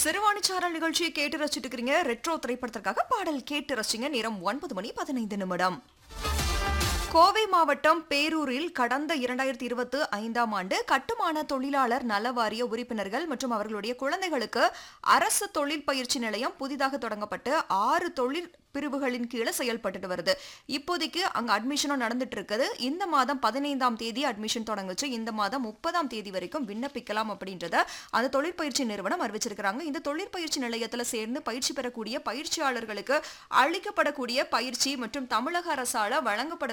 சிறுவாணிச்சாரல் நிகழ்ச்சியை கேட்டு ரசிச்சுட்டு இருக்கிறீங்க ரெட்ரோ திரைப்படத்திற்காக பாடல் கேட்டு ரசிங்க நேரம் ஒன்பது மணி பதினைந்து நிமிடம் கோவை மாவட்டம் பேரூரில் கடந்த இரண்டாயிரத்தி இருபத்தி ஐந்தாம் ஆண்டு கட்டுமான தொழிலாளர் நல வாரிய உறுப்பினர்கள் மற்றும் அவர்களுடைய குழந்தைகளுக்கு அரசு தொழில் பயிற்சி நிலையம் புதிதாக தொடங்கப்பட்டு ஆறு தொழில் பிரிவுகளின் கீழே செயல்பட்டுட்டு வருது இப்போதைக்கு அங்க அட்மிஷனும் நடந்துட்டு இருக்குது இந்த மாதம் பதினைந்தாம் தேதி அட்மிஷன் தொடங்குச்சு இந்த மாதம் முப்பதாம் தேதி வரைக்கும் விண்ணப்பிக்கலாம் அப்படின்றத அந்த தொழிற்பயிற்சி நிறுவனம் அறிவிச்சிருக்கிறாங்க இந்த தொழிற்பயிற்சி நிலையத்துல சேர்ந்து பயிற்சி பெறக்கூடிய பயிற்சியாளர்களுக்கு அளிக்கப்படக்கூடிய பயிற்சி மற்றும் தமிழக அரசால வழங்கப்பட